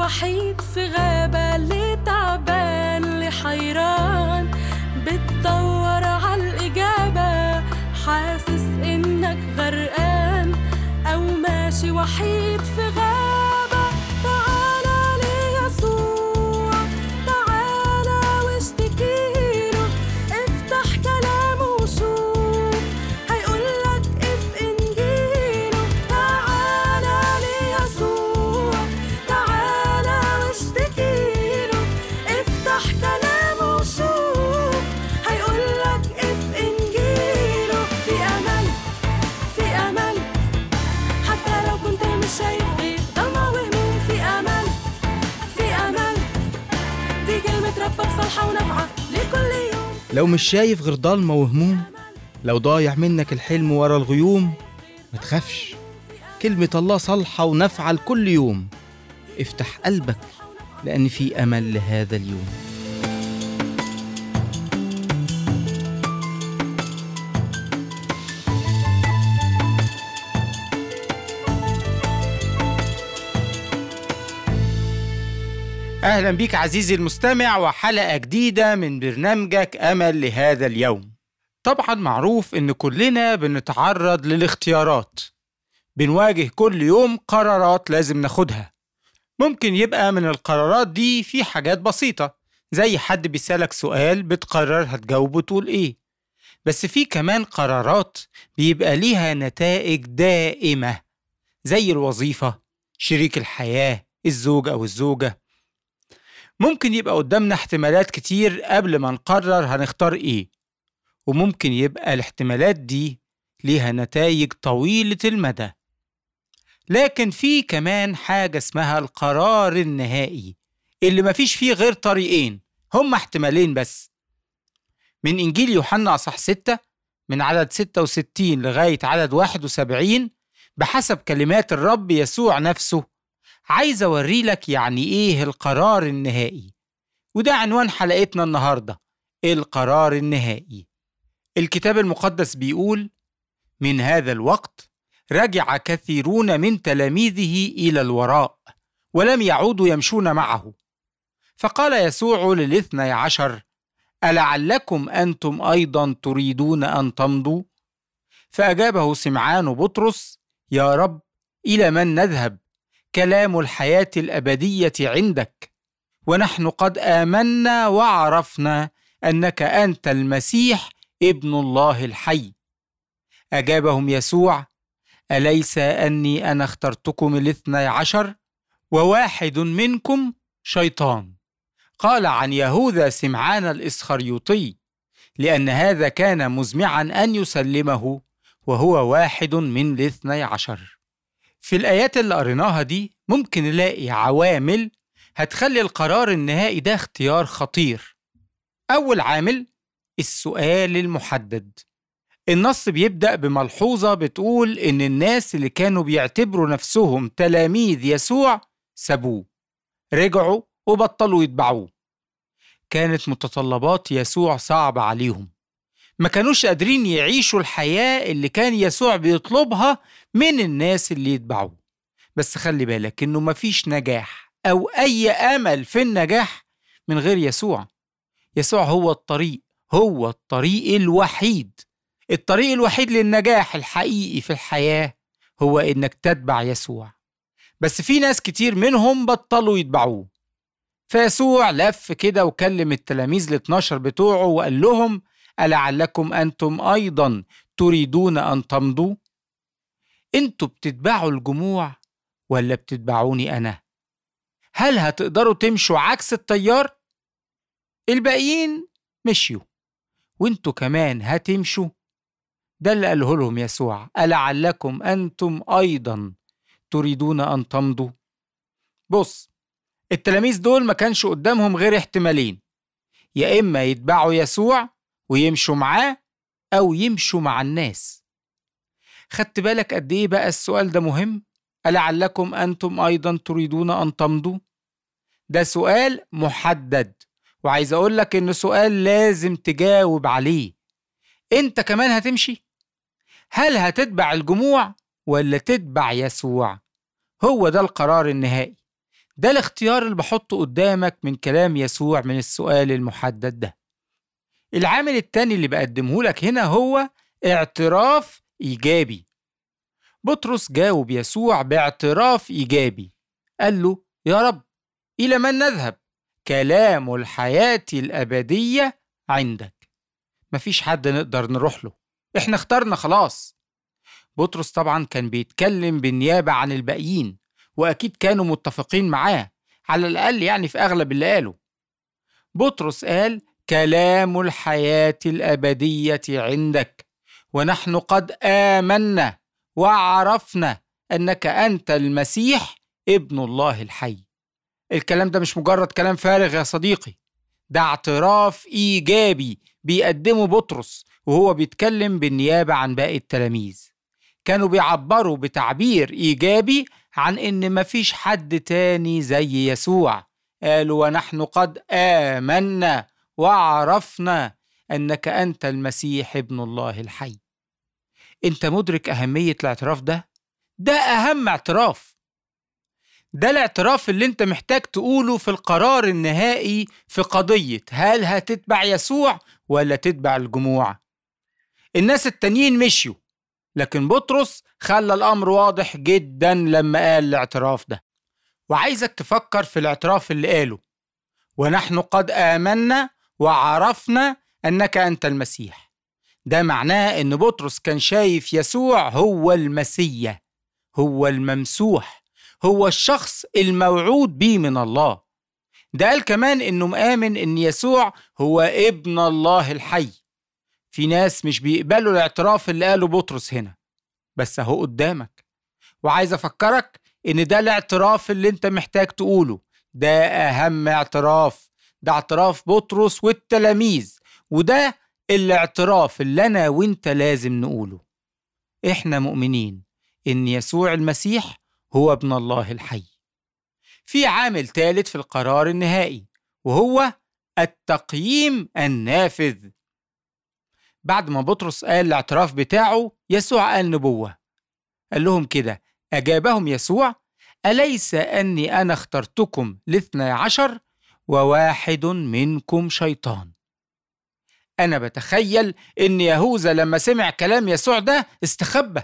وحيد في غابة اللي تعبان اللي حيران بتدور عالإجابة حاسس إنك غرقان أو ماشي وحيد في غابة تعالى ليسوع تعالى واشتكيله افتح كلامه وشوف هيقولك اف انجيله تعالى ليسوع تعالى واشتكيله افتح كلامه وشوف هيقولك اف انجيله في امل في امل حتى لو كنت مش شايف غير ضلمة وهموم في امل في امل دي كلمة ربك صالحة ونافعة لكل يوم لو مش شايف غير ضلمة وهموم لو ضايع منك الحلم ورا الغيوم ما تخافش كلمة الله صالحة ونافعة لكل يوم افتح قلبك لأن في أمل لهذا اليوم أهلا بيك عزيزي المستمع وحلقة جديدة من برنامجك أمل لهذا اليوم طبعا معروف إن كلنا بنتعرض للاختيارات بنواجه كل يوم قرارات لازم ناخدها ممكن يبقى من القرارات دي في حاجات بسيطة زي حد بيسألك سؤال بتقرر هتجاوبه تقول إيه بس في كمان قرارات بيبقى ليها نتائج دائمة زي الوظيفة شريك الحياة الزوج أو الزوجة ممكن يبقى قدامنا احتمالات كتير قبل ما نقرر هنختار ايه وممكن يبقى الاحتمالات دي ليها نتائج طويلة المدى لكن في كمان حاجة اسمها القرار النهائي اللي مفيش فيه غير طريقين هما احتمالين بس من إنجيل يوحنا أصح 6 من عدد 66 لغاية عدد 71 بحسب كلمات الرب يسوع نفسه عايز أوري لك يعني إيه القرار النهائي وده عنوان حلقتنا النهاردة القرار النهائي الكتاب المقدس بيقول من هذا الوقت رجع كثيرون من تلاميذه إلى الوراء ولم يعودوا يمشون معه فقال يسوع للاثني عشر ألعلكم أنتم أيضا تريدون أن تمضوا فأجابه سمعان بطرس يا رب إلى من نذهب كلام الحياة الأبدية عندك ونحن قد آمنا وعرفنا أنك أنت المسيح ابن الله الحي أجابهم يسوع أليس أني أنا اخترتكم الاثني عشر وواحد منكم شيطان قال عن يهوذا سمعان الإسخريوطي لأن هذا كان مزمعا أن يسلمه وهو واحد من الاثني عشر في الآيات اللي قريناها دي ممكن نلاقي عوامل هتخلي القرار النهائي ده اختيار خطير أول عامل السؤال المحدد النص بيبدأ بملحوظة بتقول إن الناس اللي كانوا بيعتبروا نفسهم تلاميذ يسوع سابوه رجعوا وبطلوا يتبعوه كانت متطلبات يسوع صعبة عليهم ما كانوش قادرين يعيشوا الحياة اللي كان يسوع بيطلبها من الناس اللي يتبعوه بس خلي بالك إنه مفيش نجاح أو أي أمل في النجاح من غير يسوع يسوع هو الطريق هو الطريق الوحيد الطريق الوحيد للنجاح الحقيقي في الحياة هو إنك تتبع يسوع بس في ناس كتير منهم بطلوا يتبعوه فيسوع لف كده وكلم التلاميذ ال 12 بتوعه وقال لهم ألعلكم أنتم أيضا تريدون أن تمضوا؟ أنتوا بتتبعوا الجموع ولا بتتبعوني أنا؟ هل هتقدروا تمشوا عكس التيار؟ الباقيين مشيوا وانتوا كمان هتمشوا ده اللي قاله لهم يسوع ألعلكم أنتم أيضا تريدون أن تمضوا بص التلاميذ دول ما كانش قدامهم غير احتمالين يا إما يتبعوا يسوع ويمشوا معاه أو يمشوا مع الناس خدت بالك قد إيه بقى السؤال ده مهم؟ ألعلكم أنتم أيضا تريدون أن تمضوا؟ ده سؤال محدد وعايز أقول لك إنه سؤال لازم تجاوب عليه أنت كمان هتمشي؟ هل هتتبع الجموع ولا تتبع يسوع؟ هو ده القرار النهائي ده الاختيار اللي بحطه قدامك من كلام يسوع من السؤال المحدد ده العامل التاني اللي بقدمه لك هنا هو اعتراف إيجابي بطرس جاوب يسوع باعتراف إيجابي قال له يا رب إلى من نذهب؟ كلام الحياة الأبدية عندك مفيش حد نقدر نروح له احنا اخترنا خلاص بطرس طبعا كان بيتكلم بالنيابة عن الباقيين وأكيد كانوا متفقين معاه على الأقل يعني في أغلب اللي قاله بطرس قال كلام الحياة الأبدية عندك ونحن قد آمنا وعرفنا أنك أنت المسيح ابن الله الحي الكلام ده مش مجرد كلام فارغ يا صديقي ده اعتراف إيجابي بيقدمه بطرس وهو بيتكلم بالنيابة عن باقي التلاميذ كانوا بيعبروا بتعبير إيجابي عن إن مفيش حد تاني زي يسوع قالوا ونحن قد آمنا وعرفنا أنك أنت المسيح ابن الله الحي أنت مدرك أهمية الاعتراف ده؟ ده أهم اعتراف ده الاعتراف اللي انت محتاج تقوله في القرار النهائي في قضية هل هتتبع يسوع ولا تتبع الجموع الناس التانيين مشيوا لكن بطرس خلى الأمر واضح جدا لما قال الاعتراف ده وعايزك تفكر في الاعتراف اللي قاله ونحن قد آمنا وعرفنا أنك أنت المسيح ده معناه أن بطرس كان شايف يسوع هو المسيح هو الممسوح هو الشخص الموعود بيه من الله ده قال كمان انه مآمن ان يسوع هو ابن الله الحي في ناس مش بيقبلوا الاعتراف اللي قاله بطرس هنا بس اهو قدامك وعايز افكرك ان ده الاعتراف اللي انت محتاج تقوله ده اهم اعتراف ده اعتراف بطرس والتلاميذ وده الاعتراف اللي انا وانت لازم نقوله احنا مؤمنين ان يسوع المسيح هو ابن الله الحي في عامل ثالث في القرار النهائي وهو التقييم النافذ بعد ما بطرس قال الاعتراف بتاعه يسوع قال نبوة قال لهم كده أجابهم يسوع أليس أني أنا اخترتكم لاثنى عشر وواحد منكم شيطان أنا بتخيل إن يهوذا لما سمع كلام يسوع ده استخبى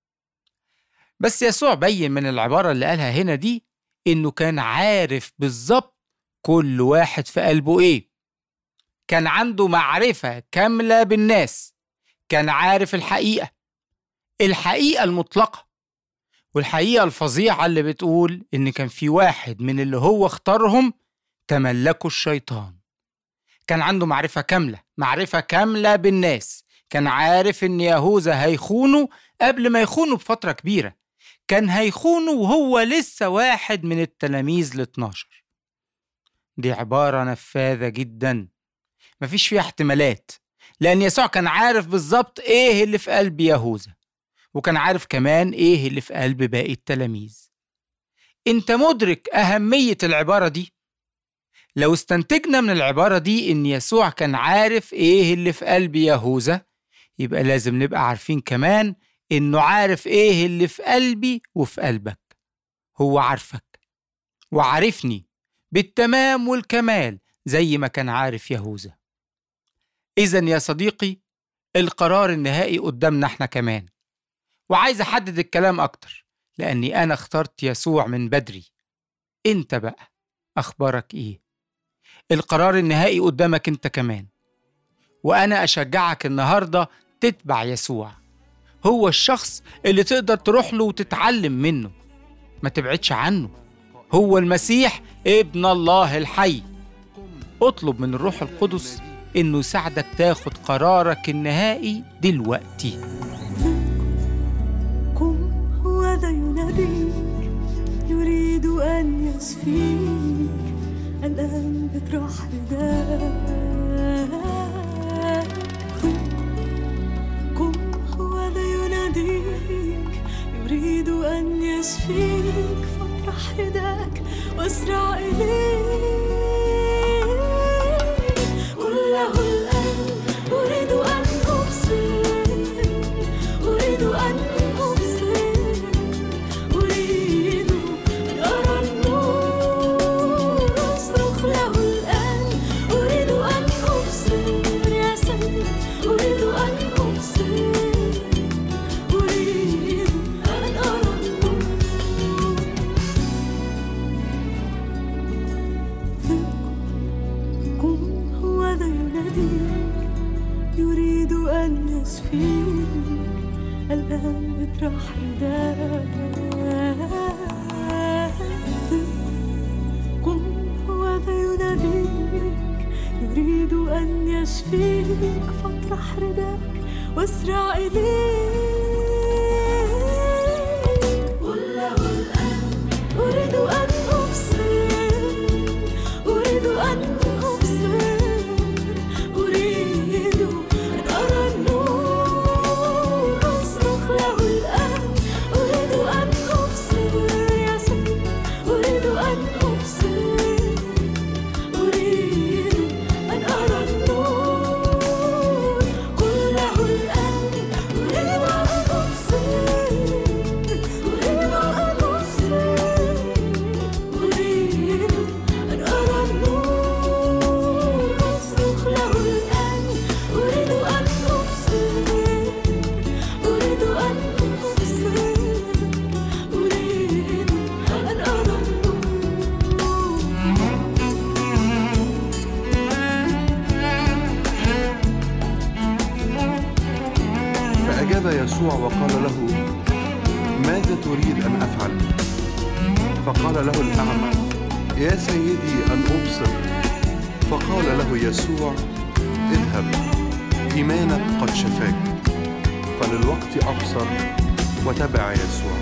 بس يسوع بين من العبارة اللي قالها هنا دي إنه كان عارف بالظبط كل واحد في قلبه إيه كان عنده معرفة كاملة بالناس كان عارف الحقيقة الحقيقة المطلقة والحقيقة الفظيعة اللي بتقول إن كان في واحد من اللي هو اختارهم تملكوا الشيطان كان عنده معرفة كاملة معرفة كاملة بالناس كان عارف إن يهوذا هيخونه قبل ما يخونه بفترة كبيرة كان هيخونه وهو لسه واحد من التلاميذ ال 12 دي عبارة نفاذة جدا مفيش فيها احتمالات لأن يسوع كان عارف بالظبط إيه اللي في قلب يهوذا وكان عارف كمان إيه اللي في قلب باقي التلاميذ أنت مدرك أهمية العبارة دي؟ لو استنتجنا من العبارة دي إن يسوع كان عارف إيه اللي في قلب يهوذا يبقى لازم نبقى عارفين كمان إنه عارف إيه اللي في قلبي وفي قلبك هو عارفك وعارفني بالتمام والكمال زي ما كان عارف يهوذا إذا يا صديقي القرار النهائي قدامنا احنا كمان وعايز أحدد الكلام أكتر لأني أنا اخترت يسوع من بدري أنت بقى أخبارك إيه؟ القرار النهائي قدامك أنت كمان وأنا أشجعك النهاردة تتبع يسوع هو الشخص اللي تقدر تروح له وتتعلم منه ما تبعدش عنه هو المسيح ابن الله الحي اطلب من الروح القدس انه يساعدك تاخد قرارك النهائي دلوقتي قم هو ذا يناديك يريد أن يشفيك الآن اطرح رداءك قم هو ذا يناديك يريد أن يشفيك فاطرح رداك واسرع إليه قل له الآن أريد أن أبصر أريد أن أبصر أريد أن أرى النور الآن اطرح رداءك قم هو ذا يناديك يريد أن يشفيك فاطرح رداءك واسرع إليه قل له الآن أريد أن أبصر أريد أن أبصر أريد أن أرى النور أصرخ له الآن أريد أن أبصر يا سيد أريد أن أبصر أريد أن أرى النور قل له الآن أريد أن أبصر أريد أن أبصر أريد أن أرى النور أصرخ له الآن أريد أن أبصر أريد أن أبصر أريد أن أرى النور فأجاب يسوع وقال له ماذا تريد أن أفعل؟ فقال له الأعمى يا سيدي أن أبصر فقال له يسوع اذهب إيمانك قد شفاك فللوقت أبصر وتبع يسوع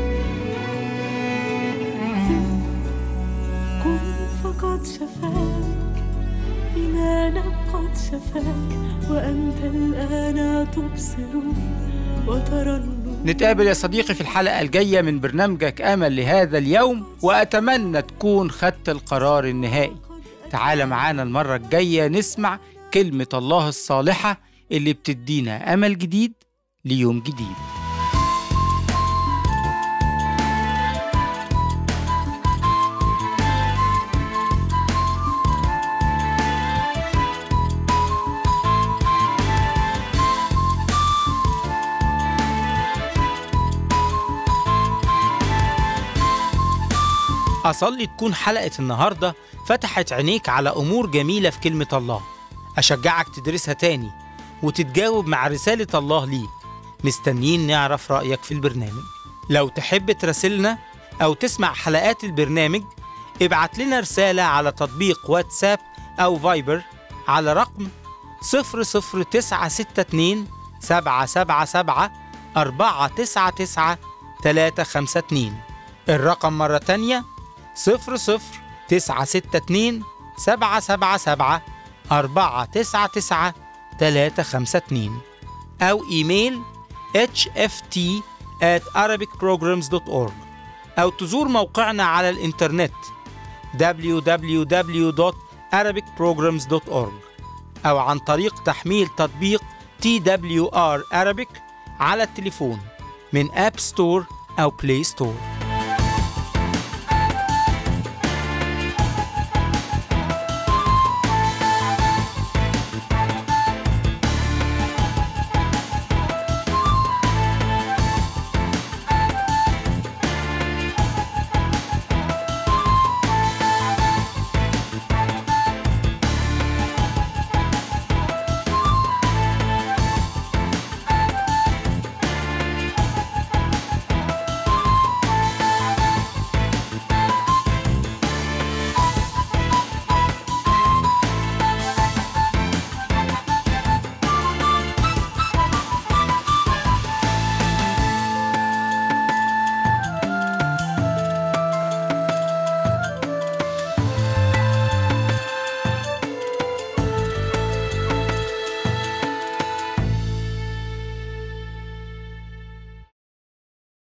قم فقد شفاك إيمانك قد شفاك وأنت الآن تبصر وترى النور نتقابل يا صديقي في الحلقة الجاية من برنامجك أمل لهذا اليوم وأتمنى تكون خدت القرار النهائي تعال معانا المرة الجاية نسمع كلمة الله الصالحة اللي بتدينا أمل جديد ليوم جديد أصلي تكون حلقة النهاردة فتحت عينيك على أمور جميلة في كلمة الله أشجعك تدرسها تاني وتتجاوب مع رسالة الله ليك مستنيين نعرف رأيك في البرنامج لو تحب تراسلنا أو تسمع حلقات البرنامج ابعت لنا رسالة على تطبيق واتساب أو فايبر على رقم 00962 777 499 352 الرقم مرة تانية صفر صفر تسعة ستة اتنين سبعة سبعة سبعة أربعة تسعة تسعة تلاتة خمسة اتنين أو إيميل hft at arabicprograms.org أو تزور موقعنا على الإنترنت www.arabicprograms.org أو عن طريق تحميل تطبيق TWR Arabic على التليفون من أب ستور أو بلاي ستور